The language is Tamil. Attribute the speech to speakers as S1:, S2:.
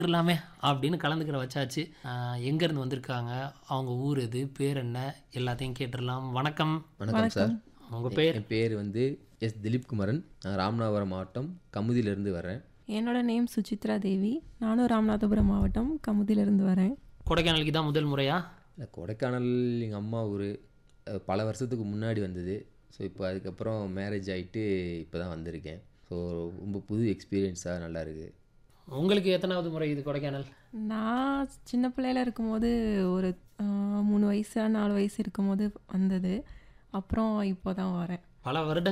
S1: இருக்கலாமே அப்படின்னு கலந்துக்கிற வச்சாச்சு ஆஹ் எங்கேருந்து வந்திருக்காங்க அவங்க ஊர் எது பேர் என்ன எல்லாத்தையும் கேட்டுடலாம் வணக்கம்
S2: வணக்கம் சார்
S1: உங்கள் பேர்
S2: என் பேர் வந்து எஸ் திலீப் குமரன் நான் ராமநாதபுரம் மாவட்டம் கமுதியிலிருந்து வரேன்
S3: என்னோட நேம் சுசித்ரா தேவி நானும் ராமநாதபுரம் மாவட்டம் கமுதியிலிருந்து வரேன்
S1: கொடைக்கானலுக்கு தான் முதல் முறையா
S2: இல்லை கொடைக்கானல் எங்கள் அம்மா ஊர் அஹ், பல வருஷத்துக்கு முன்னாடி வந்தது ஸோ இப்போ அதுக்கப்புறம் மேரேஜ் ஆகிட்டு இப்போ தான் வந்திருக்கேன் ஸோ ரொம்ப புது எக்ஸ்பீரியன்ஸாக நல்லா இருக்கு
S1: உங்களுக்கு எத்தனாவது முறை இது கொடைக்கானல்
S3: நான் சின்ன பிள்ளையில இருக்கும்போது ஒரு ஆஹ், மூணு வயசு நாலு வயசு இருக்கும்போது வந்தது அப்புறம் இப்போ தான் வரேன்
S1: பல வருடம்